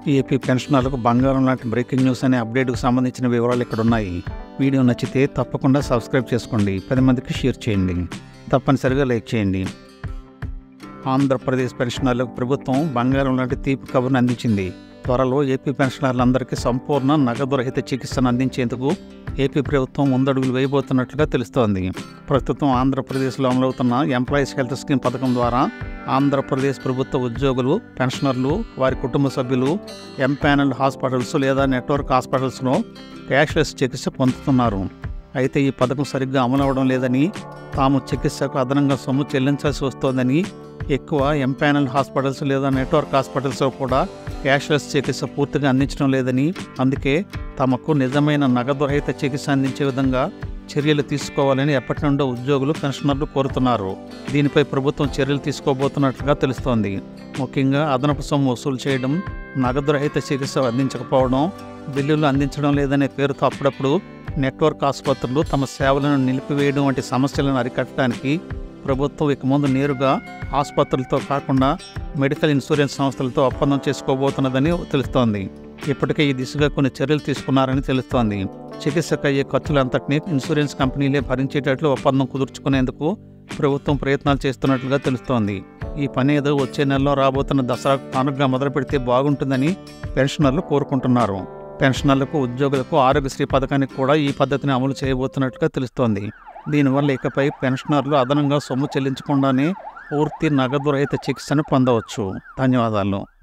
AP పెన్షనర్లకు బంగారం లాంటి బ్రేకింగ్ న్యూస్ అనే అప్డేట్కు సంబంధించిన వివరాలు ఇక్కడ ఉన్నాయి వీడియో నచ్చితే తప్పకుండా సబ్స్క్రైబ్ చేసుకోండి పది మందికి షేర్ చేయండి తప్పనిసరిగా లైక్ చేయండి ఆంధ్రప్రదేశ్ పెన్షనర్లకు ప్రభుత్వం బంగారం లాంటి తీపి కబుర్ను అందించింది త్వరలో ఏపీ పెన్షనర్లందరికీ సంపూర్ణ నగదు రహిత చికిత్సను అందించేందుకు ఏపీ ప్రభుత్వం ముందడుగులు వేయబోతున్నట్లుగా తెలుస్తోంది ప్రస్తుతం ఆంధ్రప్రదేశ్లో అమలవుతున్న ఎంప్లాయీస్ హెల్త్ స్కీమ్ పథకం ద్వారా ఆంధ్రప్రదేశ్ ప్రభుత్వ ఉద్యోగులు పెన్షనర్లు వారి కుటుంబ సభ్యులు ఎంపానల్ హాస్పిటల్స్ లేదా నెట్వర్క్ హాస్పిటల్స్లో క్యాష్లెస్ చికిత్స పొందుతున్నారు అయితే ఈ పథకం సరిగ్గా అమలవడం లేదని తాము చికిత్సకు అదనంగా సొమ్ము చెల్లించాల్సి వస్తోందని ఎక్కువ ఎంపానల్ హాస్పిటల్స్ లేదా నెట్వర్క్ హాస్పిటల్స్లో కూడా క్యాష్లెస్ చికిత్స పూర్తిగా అందించడం లేదని అందుకే తమకు నిజమైన నగదు రహిత చికిత్స అందించే విధంగా చర్యలు తీసుకోవాలని ఎప్పటి నుండో ఉద్యోగులు పెన్షనర్లు కోరుతున్నారు దీనిపై ప్రభుత్వం చర్యలు తీసుకోబోతున్నట్లుగా తెలుస్తోంది ముఖ్యంగా అదనపు సొమ్ము వసూలు చేయడం నగదు రహిత చికిత్స అందించకపోవడం బిల్లులు అందించడం లేదనే పేరుతో అప్పుడప్పుడు నెట్వర్క్ ఆసుపత్రులు తమ సేవలను నిలిపివేయడం వంటి సమస్యలను అరికట్టడానికి ప్రభుత్వం ఇక ముందు నేరుగా ఆసుపత్రులతో కాకుండా మెడికల్ ఇన్సూరెన్స్ సంస్థలతో ఒప్పందం చేసుకోబోతున్నదని తెలుస్తోంది ఇప్పటికే ఈ దిశగా కొన్ని చర్యలు తీసుకున్నారని తెలుస్తోంది చికిత్సకు అయ్యే ఖర్చులంతటినీ ఇన్సూరెన్స్ కంపెనీలే భరించేటట్లు ఒప్పందం కుదుర్చుకునేందుకు ప్రభుత్వం ప్రయత్నాలు చేస్తున్నట్లుగా తెలుస్తోంది ఈ పని ఏదో వచ్చే నెలలో రాబోతున్న దసరా కానుకగా మొదలు పెడితే బాగుంటుందని పెన్షనర్లు కోరుకుంటున్నారు పెన్షనర్లకు ఉద్యోగులకు ఆరోగ్యశ్రీ పథకానికి కూడా ఈ పద్ధతిని అమలు చేయబోతున్నట్లుగా తెలుస్తోంది దీనివల్ల ఇకపై పెన్షనర్లు అదనంగా సొమ్ము చెల్లించకుండానే పూర్తి నగదు రహిత చికిత్సను పొందవచ్చు ధన్యవాదాలు